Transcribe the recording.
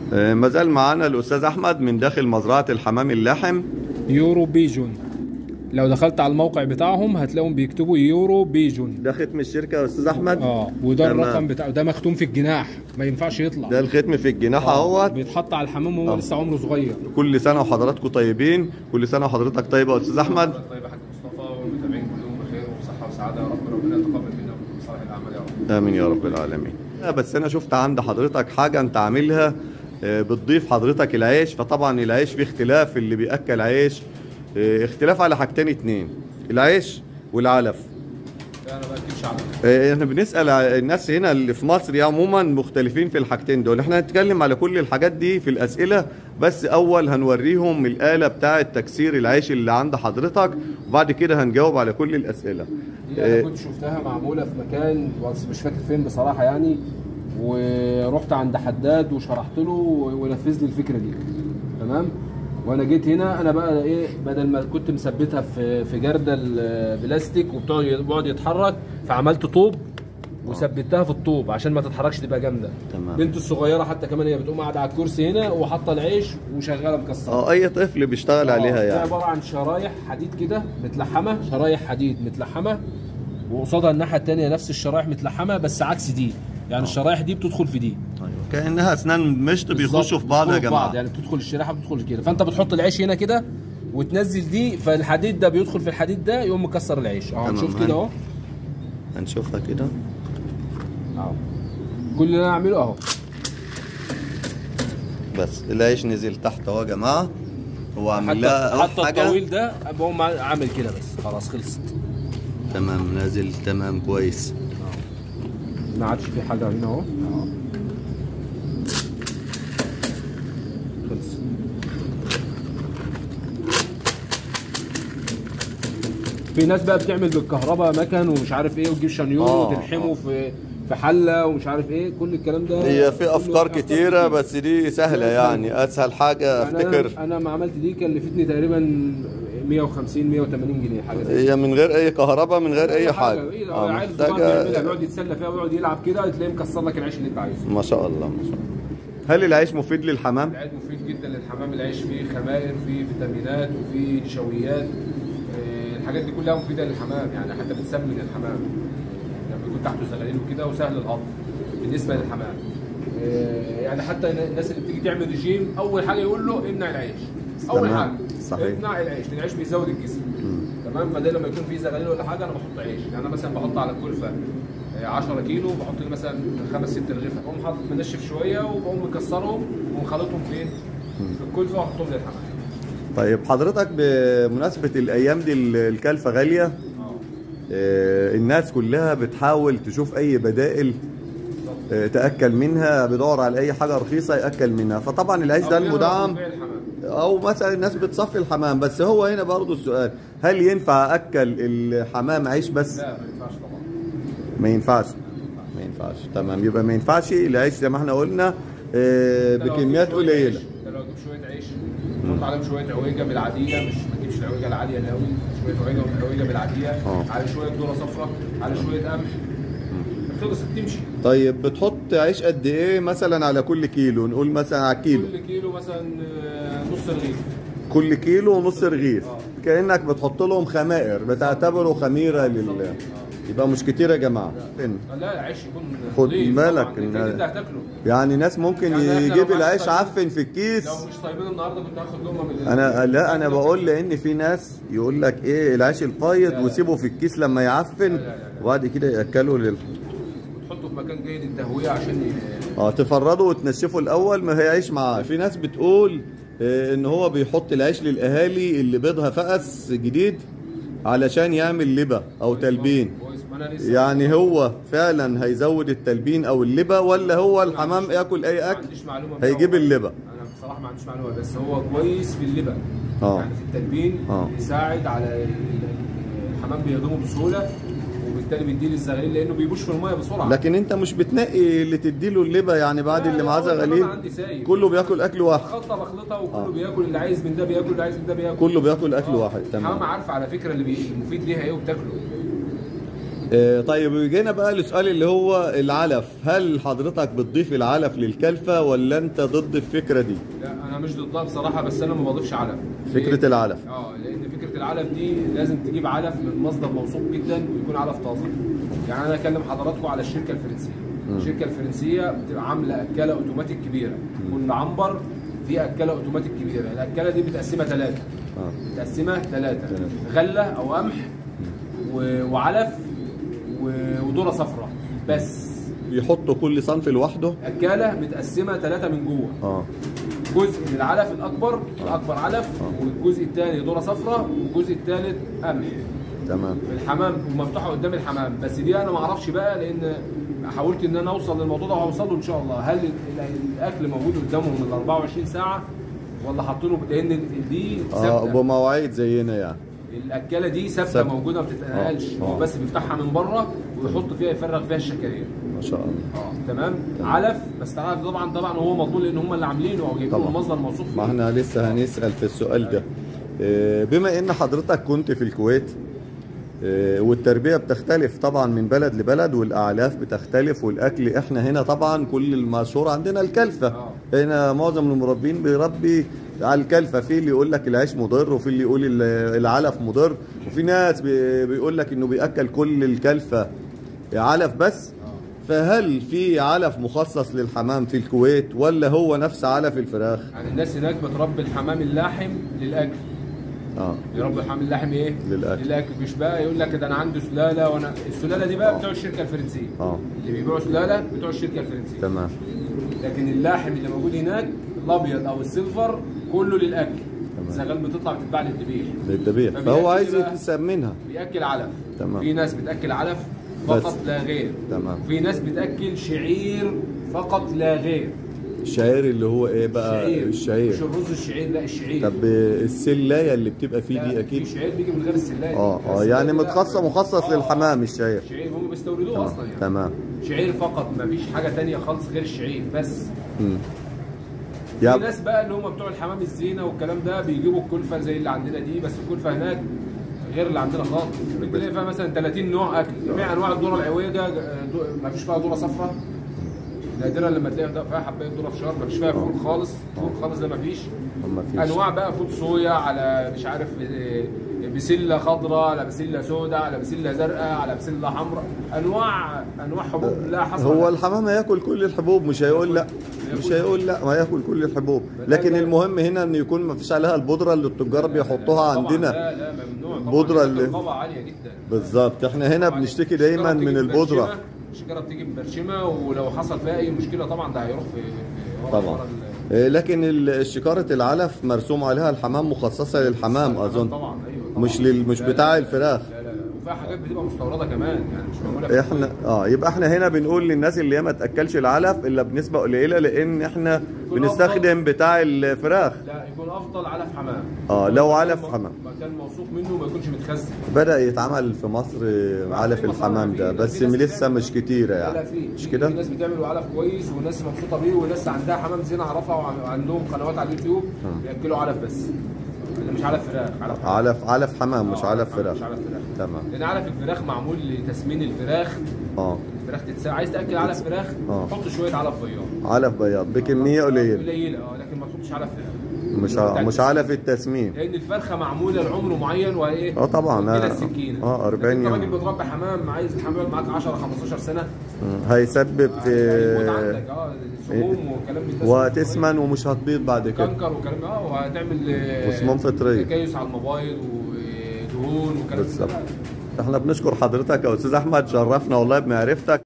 آه، ما زال معانا الاستاذ احمد من داخل مزرعه الحمام اللاحم يورو بيجون لو دخلت على الموقع بتاعهم هتلاقيهم بيكتبوا يورو بيجون ده ختم الشركه يا استاذ احمد اه وده تمام. الرقم بتاعه ده مختوم في الجناح ما ينفعش يطلع ده الختم في الجناح آه، اهوت بيتحط على الحمام وهو آه. لسه عمره صغير كل سنه وحضراتكم طيبين كل سنه وحضرتك طيبه يا استاذ احمد طيب يا حاج مصطفى والمتابعين كلهم بخير وبصحه وسعاده يا رب ربنا يتقبل منا ومنكم صالح الاعمال يا رب امين يا رب العالمين لا بس انا شفت عند حضرتك حاجه انت عاملها آه، بتضيف حضرتك العيش فطبعا العيش فيه اختلاف اللي بياكل عيش آه، اختلاف على حاجتين اتنين العيش والعلف لا انا بقى اكيد شعبي آه، احنا بنسال ع- الناس هنا اللي في مصر يعني عموما مختلفين في الحاجتين دول احنا هنتكلم على كل الحاجات دي في الاسئله بس اول هنوريهم الاله بتاعه تكسير العيش اللي عند حضرتك وبعد كده هنجاوب على كل الاسئله دي آه، انا كنت شفتها معموله في مكان بس مش فاكر فين بصراحه يعني ورحت عند حداد وشرحت له ونفذ لي الفكره دي تمام وانا جيت هنا انا بقى ايه بدل ما كنت مثبتها في في جرده البلاستيك وبتقعد بيقعد يتحرك فعملت طوب وثبتها في الطوب عشان ما تتحركش تبقى جامده تمام. بنت الصغيره حتى كمان هي بتقوم قاعده على الكرسي هنا وحاطه العيش وشغاله مكسره اه اي طفل بيشتغل عليها دي يعني عباره عن شرايح حديد كده متلحمه شرايح حديد متلحمه وقصادها الناحيه الثانيه نفس الشرايح متلحمه بس عكس دي يعني الشرايح دي بتدخل في دي أيوة. كانها اسنان مشط بيخشوا بالظبط، في بعض يا بيدخلوا في جماعه يعني بتدخل الشريحه بتدخل كده فانت بتحط العيش هنا كده وتنزل دي فالحديد ده بيدخل في الحديد ده يقوم مكسر العيش اهو تمام، شوف كده اهو هنشوفها كده اهو كل اللي انا اعمله اهو بس العيش نزل تحت اهو يا جماعه هو عامل حتى لها أهو حتى حاجة. الطويل ده بقوم عامل كده بس خلاص خلصت تمام نازل تمام كويس ما عادش في حاجه هنا اهو اهو خلص في ناس بقى بتعمل بالكهرباء مكن ومش عارف ايه وتجيب شنيور آه، وتلحمه آه. في في حله ومش عارف ايه كل الكلام ده هي في كله افكار أفكار كتيره بس دي سهله يعني اسهل حاجه يعني افتكر انا انا ما عملت دي كلفتني تقريبا 150 180 جنيه حاجه زي كده. هي من غير اي كهرباء من غير اي حاجه ايه آه، عيل صغير بيعملها محتاجه بيقعد يتسلى فيها ويقعد يلعب كده تلاقيه مكسر لك العيش اللي انت عايزه ما شاء الله ما شاء الله هل العيش مفيد للحمام العيش مفيد جدا للحمام العيش فيه خمائر فيه فيتامينات وفيه نشويات آه، الحاجات دي كلها مفيده للحمام يعني حتى بتسمن الحمام لما يكون تحته زغاليل وكده وسهل الهضم بالنسبه للحمام آه، يعني حتى الناس اللي بتيجي تعمل رجيم اول حاجه يقول له امنع العيش اول تمام. حاجه صحيح. امنع العيش لان العيش بيزود الجسم تمام فده لما يكون فيه زغاليل ولا حاجه انا بحط عيش يعني انا مثلا بحط على الكلفه آه، 10 كيلو بحط لي مثلا خمس ست رغيفه بقوم حاطط منشف شويه وبقوم مكسرهم ومخلطهم فين؟ في الكلفه واحطهم للحمام طيب حضرتك بمناسبه الايام دي ال- الكلفه غاليه اه آه، الناس كلها بتحاول تشوف اي بدائل آه، تاكل منها بيدور على اي حاجه رخيصه ياكل منها فطبعا العيش ده أو يهرب المدعم من بيع الحمام. او مثلا الناس بتصفي الحمام بس هو هنا برضو السؤال هل ينفع اكل الحمام عيش بس لا ما ينفعش طبعا ما ينفعش ما ينفعش تمام يبقى ما ينفعش العيش زي ما احنا قلنا آه، أنت لو بكميات تجيب شوية قليله عيش- انت لو تجيب شويه عيش تحط عليهم شويه عويجه بالعاديه مش ما تجيبش العويجه العاليه اللي قوي شويه عويجه عويجه بالعاديه آه. على شويه ذره صفراء على شويه قمح خلصت تمشي طيب بتحط عيش قد ايه مثلا على كل كيلو نقول مثلا على كيلو كل كيلو مثلا آه، نص رغيف كل كيلو ونص رغيف آه. كانك بتحط لهم خمائر بتعتبره خميره لل يبقى مش كتير يا جماعه فين؟ لا العيش يكون خد نضيف بالك طبعاً. إن- انت انت هتاكله يعني ناس ممكن يعني إحنا يجيب لو العيش عايز طيب- عفن في الكيس لو مش طيبين النهارده كنت هاخد لقمه من انا لا انا بقول لان في ناس يقول لك ايه العيش الفايض لا. وسيبه في الكيس لما يعفن لا، لا، لا. وبعد كده ياكله لل تحطه في مكان جيد التهويه عشان ي- اه تفرده وتنشفه الاول ما هي عيش معاه في ناس بتقول آه، ان هو بيحط العيش للاهالي اللي بيضها فقس جديد علشان يعمل لبه او تلبين كويس ما انا لسه يعني هو فعلا هيزود التلبين او اللبه ولا هو الحمام ياكل اي ما اكل عنديش معلومه هيجيب بتاعه. اللبه انا بصراحه ما عنديش معلومه بس هو كويس في اللبن اه. يعني في التلبين اه. بيساعد على ال- ال- الحمام بيهضمه بسهوله وبالتالي بيديه للزغاليل لانه بيبوش في الميه بسرعه لكن انت مش بتنقي اللي تديله اللبه يعني بعد لا، اللي لا، معاه هو الحمام زغاليل عندي سايب. كله بياكل اكل واحد خلطه بخلطه وكله اه. بياكل اللي عايز من ده بياكل اللي عايز من ده بياكل كله بياكل اكل اه. واحد الحمام تمام عارفه على فكره اللي بي- المفيد ليها ايه وبتاكله آه، طيب جينا بقى للسؤال اللي هو العلف هل حضرتك بتضيف العلف للكلفة ولا انت ضد الفكرة دي لا انا مش ضدها بصراحه بس انا ما بضيفش علف فكرة ليه؟ العلف اه لان فكره العلف دي لازم تجيب علف من مصدر موثوق جدا ويكون علف طازه يعني انا اكلم حضراتكم على الشركه الفرنسيه الشركه الفرنسيه بتبقى عامله اكاله اوتوماتيك كبيره كل عنبر فيه اكاله اوتوماتيك كبيره الاكاله دي متقسمه ثلاثه آه. متقسمه ثلاثه تلاتة. غله او قمح و- وعلف و- وذره صفراء بس يحطوا كل صنف لوحده اكاله متقسمه ثلاثه من جوه اه جزء من العلف الاكبر الاكبر علف والجزء الثاني ذره صفراء والجزء الثالث قمح تمام الحمام ومفتوحه قدام الحمام بس دي انا ما اعرفش بقى لان حاولت ان انا اوصل للموضوع ده وهوصل له ان شاء الله هل ال- الاكل موجود قدامهم ال 24 ساعه ولا حاطين له لان ال- دي اه ثابته بمواعيد زينا يعني الاكاله دي ثابته ثابتة. موجوده ما بتتنقلش آه. هو آه. بس بيفتحها من بره ويحط فيها يفرغ فيها الشكاريه ما شاء الله اه تمام علف بس العلف طبعا طبعا هو مضمون لان هم اللي عاملينه او جايبينه طبعا. من مصدر موثوق فيه ما احنا لسه هنسأل في السؤال ده آه، بما ان حضرتك كنت في الكويت آه، والتربية بتختلف طبعا من بلد لبلد والأعلاف بتختلف والأكل احنا هنا طبعا كل المشهور عندنا الكلفة آه. هنا معظم المربين بيربي على الكلفة في اللي يقول لك العيش مضر وفي اللي يقول ال- العلف مضر وفي ناس بي- بيقول لك انه بيأكل كل الكلفة علف بس فهل في علف مخصص للحمام في الكويت ولا هو نفس علف الفراخ؟ يعني الناس هناك بتربي الحمام اللاحم للاكل اه يربي الحمام اللاحم ايه؟ للأكل. للاكل مش بقى يقول لك ده انا عندي سلاله وانا السلاله دي بقى بتوع الشركه الفرنسيه اه اللي بيبيعوا سلاله بتوع الشركه الفرنسيه تمام لكن اللاحم اللي موجود هناك الابيض او السيلفر كله للاكل تمام. زغال بتطلع بتتباع للذبيح للذبيح فبيأكل فهو عايز بقى؟ يسمنها بياكل علف تمام. في ناس بتاكل علف بس. فقط لا غير تمام. في ناس بتاكل شعير فقط لا غير الشعير اللي هو ايه بقى شعير مش الشعير الرز الشعير لا الشعير طب السلايه اللي بتبقى فيه لا، دي اكيد في شعير بيجي من غير السلايه اه اه السلاية يعني دي لا. متخصص مخصص آه. للحمام الشعير شعير هم بيستوردوه تمام اصلا يعني تمام شعير فقط ما فيش حاجه تانية خالص غير الشعير بس مم. في يا ناس بقى اللي هم بتوع الحمام الزينه والكلام ده بيجيبوا الكلفه زي اللي عندنا دي بس الكلفه هناك غير اللي عندنا خالص بتلاقي فيها مثلا 30 نوع اكل جميع انواع الذره العويجه ما فيش فيها ذره صفراء نادرا لما تلاقي فيها حبايه ذره فشار ما فيش فيها فول خالص فول خالص ده ما فيش ما فيش انواع بقى فول صويا على مش عارف آه، بسله خضراء على بسله سوداء على بسله زرقاء على بسله حمراء انواع انواع حبوب لا حصر هو لها. الحمام هياكل كل الحبوب مش هيقول لا مش هيقول لا ما ياكل كل الحبوب لكن المهم هنا ان يكون ما فيش عليها البودره اللي التجار بيحطوها طبعاً عندنا لا لا ممنوع طبعا بودرة اللي اللي- رقابه عاليه جدا بالظبط احنا هنا طبعاً بنشتكي الشجرة دايما بتيجي من البودره مبرشمة، الشجره بتيجي مبرشمه ولو حصل فيها اي مشكله طبعا ده هيروح في, في ورا- طبعا ورا ال- إيه، لكن ال- شكارة العلف مرسوم عليها الحمام مخصصة للحمام أظن طبعا ايوه طبعاً. مش لل مش لا، لا، بتاع لا، الفراخ لا لا لا وفيها حاجات بتبقى مستورده كمان يعني مش معموله في احنا اه يبقى احنا هنا بنقول للناس اللي هي ما تاكلش العلف الا بنسبه قليله لان احنا يكون بنستخدم بتاع الفراخ لا يكون افضل علف حمام اه لو مكان علف م- حمام مكان موثوق منه ما يكونش متخزن بدا يتعمل في مصر علف في مصانع الحمام فيه، ده في بس ناس لسه بتعمل- مش كتيره لا لا يعني في مش في- كده في ناس بتعمل علف كويس وناس مبسوطه بيه وناس عندها حمام زينه اعرفها وعن- وعندهم قنوات على اليوتيوب بياكلوا علف بس اللي مش علف فراخ علف علف علف حمام مش آه، علف فراخ مش علف فراخ تمام لان علف الفراخ معمول لتسمين الفراخ اه الفراخ تتساوي عايز تاكل علف فراخ آه. حط شويه علف بياض علف بياض بكميه قليله قليله اه لكن ما تحطش علف فراخ مش ع- مش علف التسمين لان الفرخه معموله لعمر معين وايه اه طبعا بلا آه. السكينه اه 40 لكن انت راجل يوم بتربي حمام عايز الحمام يقعد معاك 10 15 سنه مم. هيسبب هيموت في عندك اه سموم وكلام من ده وهتسمن ومش هتبيض بعد كده كنكر وكلام اه وهتعمل آه، وسموم فطرية. تكيس على الموبايل ودهون وكلام من بالظبط ده احنا بنشكر حضرتك يا استاذ احمد شرفنا والله بمعرفتك